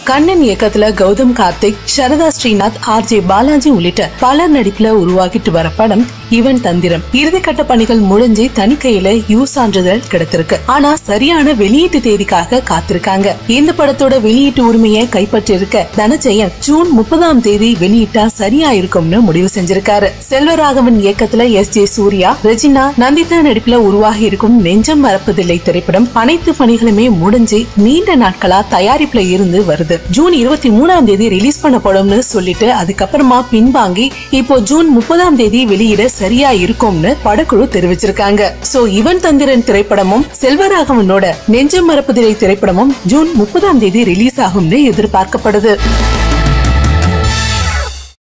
கண்ணன் இயக்கத்துல Gautham Karthik Shraddha Srinath R J Balaji உள்ளிட்ட பலர் நடிப்புல உருவாகிட்டு வர படம் இவன் தந்திரம் இறுதிக்கட்ட பணிகள் முடிஞ்சு தணிக்கையில யூ சான்றிதழ் கிடைத்திருக்கு ஆனா சரியான வெளியீட்டு தேதிக்காக காத்திருக்காங்க இந்த படத்தோட வெளியீட்டு உரிமையை கைப்பற்றிருக்க தனஜெயன் ஜூன் முப்பதாம் தேதி வெளியிட்டா சரியா இருக்கும்னு முடிவு செஞ்சிருக்காரு செல்வராகவன் இயக்கத்துல எஸ் ஜே சூர்யா ரெஜினா நந்திதா நடிப்புல உருவாகி இருக்கும் நெஞ்சம் மறப்பதில்லை திரைப்படம் அனைத்து பணிகளுமே முடிஞ்சு நீண்ட நாட்களா தயாரிப்புல இருந்து வருது ஜூன் இருபத்தி மூணாம் தேதி ரிலீஸ் பண்ணப்படும்னு சொல்லிட்டு அதுக்கப்புறமா பின்வாங்கி இப்போ ஜூன் முப்பதாம் தேதி வெளியிட சரியா இருக்கும்னு படக்குழு தெரிவிச்சிருக்காங்க சோ இவன் தந்திரன் திரைப்படமும் செல்வராகவனோட நெஞ்சம் மறப்பதில்லை திரைப்படமும் ஜூன் முப்பதாம் தேதி ரிலீஸ் ஆகும்னு எதிர்பார்க்கப்படுது